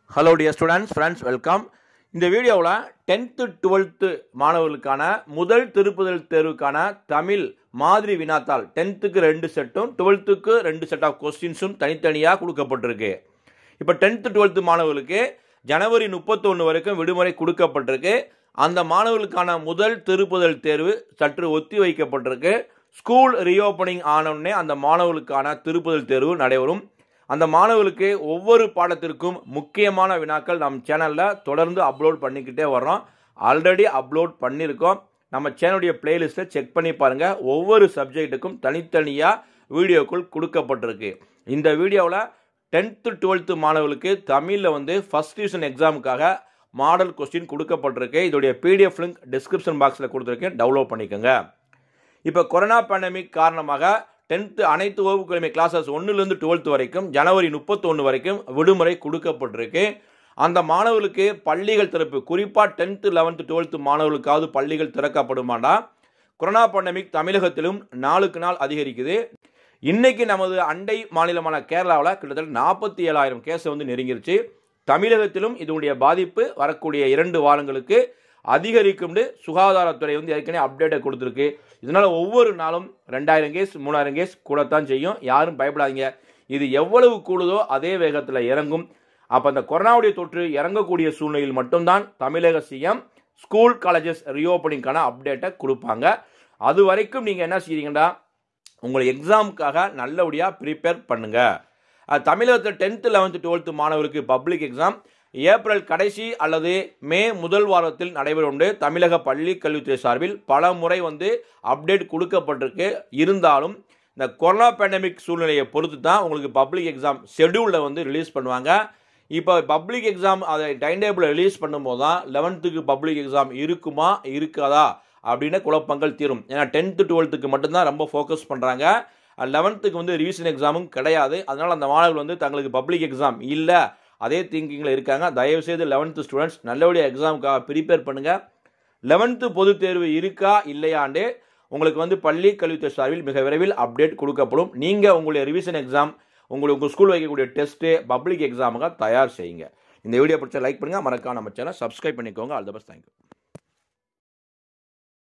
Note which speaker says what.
Speaker 1: hello dear students friends welcome இந்த வீடியோவில் tenth twelfth மாணவர்களுக்கான முதல் திருப்புதல் தேர்வுக்கான தமிழ் மாதிரி வினாத்தாள் டென்த்துக்கு ரெண்டு செட்டும் டுவெல்த்துக்கு ரெண்டு செட் ஆஃப் கொஸ்டின்ஸும் தனித்தனியாக கொடுக்கப்பட்டிருக்கு இப்போ டென்த்து டுவெல்த்து மாணவர்களுக்கு ஜனவரி முப்பத்தொன்று வரைக்கும் விடுமுறை கொடுக்கப்பட்டிருக்கு அந்த மாணவர்களுக்கான முதல் திருப்புதல் தேர்வு சற்று ஒத்தி வைக்கப்பட்டிருக்கு ஸ்கூல் ரீஓப்பனிங் ஆனவுடனே அந்த மாணவர்களுக்கான திருப்புதல் தேர்வு நடைபெறும் அந்த மாணவர்களுக்கு ஒவ்வொரு பாடத்திற்கும் முக்கியமான வினாக்கள் நம் சேனலில் தொடர்ந்து அப்லோட் பண்ணிக்கிட்டே வர்றோம் ஆல்ரெடி அப்லோட் பண்ணியிருக்கோம் நம்ம சேனலுடைய பிளேலிஸ்ட்டை செக் பண்ணி பாருங்கள் ஒவ்வொரு சப்ஜெக்ட்டுக்கும் தனித்தனியாக வீடியோக்குள் கொடுக்கப்பட்டிருக்கு இந்த வீடியோவில் டென்த்து டுவெல்த்து மாணவர்களுக்கு தமிழில் வந்து ஃபஸ்ட் டிவிஷன் எக்ஸாமுக்காக மாடல் கொஸ்டின் கொடுக்கப்பட்டிருக்கு இதோடைய பிடிஎஃப் லிங்க் டிஸ்கிரிப்ஷன் பாக்ஸில் கொடுத்துருக்கேன் டவுன்லோட் பண்ணிக்கோங்க இப்போ கொரோனா பேண்டமிக் காரணமாக டென்த்து அனைத்து வகுப்புகளுமே கிளாஸஸ் ஒன்றுலேருந்து டுவெல்த் வரைக்கும் ஜனவரி முப்பத்தொன்று வரைக்கும் விடுமுறை கொடுக்கப்பட்டிருக்கு அந்த மாணவர்களுக்கு பள்ளிகள் திறப்பு குறிப்பாக டென்த்து லெவன்த்து டுவெல்த்து மாணவர்களுக்காவது பள்ளிகள் திறக்கப்படுமாண்டா கொரோனா பேண்டமிக் தமிழகத்திலும் நாளுக்கு நாள் அதிகரிக்குது இன்னைக்கு நமது அண்டை மாநிலமான கேரளாவில் கிட்டத்தட்ட நாற்பத்தி ஏழாயிரம் கேஸ் வந்து நெருங்கிருச்சு தமிழகத்திலும் இதனுடைய பாதிப்பு வரக்கூடிய இரண்டு வாரங்களுக்கு அதிகரிக்கும்னு சுகாதாரத்துறை வந்து ஏற்கனவே அப்டேட்டை கொடுத்துருக்கு இதனால் ஒவ்வொரு நாளும் ரெண்டாயிரம் கேஸ் மூணாயிரம் கேஸ் கூடத்தான் செய்யும் யாரும் பயப்படாதீங்க இது எவ்வளவு கூடுதோ அதே வேகத்தில் இறங்கும் அப்போ அந்த கொரோனாவுடைய தொற்று இறங்கக்கூடிய சூழ்நிலையில் மட்டும்தான் தமிழக சிஎம் ஸ்கூல் காலேஜஸ் ரீஓப்பனிங்கான அப்டேட்டை கொடுப்பாங்க அது வரைக்கும் நீங்கள் என்ன செய்றீங்கன்னா உங்களை எக்ஸாமுக்காக நல்லபடியாக ப்ரிப்பேர் பண்ணுங்கள் தமிழகத்தில் டென்த்து லெவன்த்து டுவெல்த்து மாணவருக்கு பப்ளிக் எக்ஸாம் ஏப்ரல் கடைசி அல்லது மே முதல் வாரத்தில் நடைபெறும் தமிழக பள்ளி கல்வித்துறை சார்பில் பல முறை வந்து அப்டேட் கொடுக்கப்பட்டிருக்கு இருந்தாலும் இந்த கொரோனா பேண்டமிக் சூழ்நிலையை பொறுத்து தான் உங்களுக்கு பப்ளிக் எக்ஸாம் ஷெடியூலில் வந்து ரிலீஸ் பண்ணுவாங்க இப்போ பப்ளிக் எக்ஸாம் அதை டைம் டேபிளை ரிலீஸ் பண்ணும்போது தான் லெவன்த்துக்கு பப்ளிக் எக்ஸாம் இருக்குமா இருக்காதா அப்படின்னு குழப்பங்கள் தீரும் ஏன்னா டென்த்து டுவெல்த்துக்கு மட்டும்தான் ரொம்ப ஃபோக்கஸ் பண்ணுறாங்க லெவன்த்துக்கு வந்து ரிவிஷன் எக்ஸாமும் கிடையாது அதனால் அந்த மாணவர்கள் வந்து தங்களுக்கு பப்ளிக் எக்ஸாம் இல்லை அதே திங்கிங்கில் இருக்காங்க தயவுசெய்து லெவன்த்து ஸ்டூடெண்ட்ஸ் நல்லபடியாக எக்ஸாமுக்காக ப்ரிப்பேர் பண்ணுங்கள் லெவன்த்து பொதுத் தேர்வு இருக்கா இல்லையாண்டு உங்களுக்கு வந்து பள்ளி கல்வித்துறை சார்பில் மிக விரைவில் அப்டேட் கொடுக்கப்படும் நீங்கள் உங்களுடைய ரிவிஷன் எக்ஸாம் உங்களுக்கு உங்கள் ஸ்கூல் வைக்கக்கூடிய டெஸ்ட்டு பப்ளிக் எக்ஸாமுக்காக தயார் செய்யுங்க இந்த வீடியோ பிடிச்ச லைக் பண்ணுங்கள் மறக்காம நம்ம சேனல் சப்ஸ்கிரைப் பண்ணிக்கோங்க ஆல் த பெஸ்ட் தேங்க்யூ